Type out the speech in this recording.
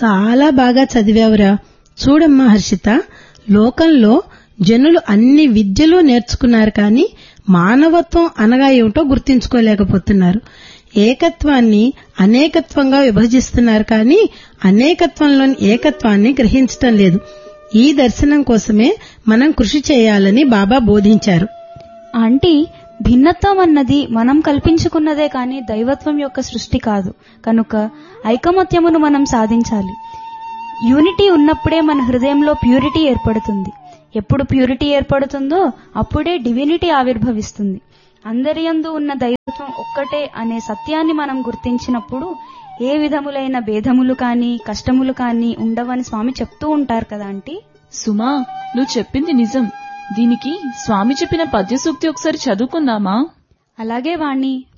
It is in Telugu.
చాలా బాగా చదివావురా చూడమ్మా హర్షిత లోకంలో జనులు అన్ని విద్యలు నేర్చుకున్నారు కానీ మానవత్వం అనగా ఏమిటో గుర్తించుకోలేకపోతున్నారు ఏకత్వాన్ని అనేకత్వంగా విభజిస్తున్నారు కానీ అనేకత్వంలోని ఏకత్వాన్ని గ్రహించటం లేదు ఈ దర్శనం కోసమే మనం కృషి చేయాలని బాబా బోధించారు ఆంటీ భిన్నత్వం అన్నది మనం కల్పించుకున్నదే కాని దైవత్వం యొక్క సృష్టి కాదు కనుక ఐకమత్యమును మనం సాధించాలి యూనిటీ ఉన్నప్పుడే మన హృదయంలో ప్యూరిటీ ఏర్పడుతుంది ఎప్పుడు ప్యూరిటీ ఏర్పడుతుందో అప్పుడే డివినిటీ ఆవిర్భవిస్తుంది అందరి యందు ఉన్న దైవత్వం ఒక్కటే అనే సత్యాన్ని మనం గుర్తించినప్పుడు ఏ విధములైన భేదములు కానీ కష్టములు కానీ ఉండవని స్వామి చెప్తూ ఉంటారు కదా ఆంటీ సుమా నువ్వు చెప్పింది నిజం దీనికి స్వామి చెప్పిన పద్య సూక్తి ఒకసారి చదువుకుందామా అలాగే వాణ్ణి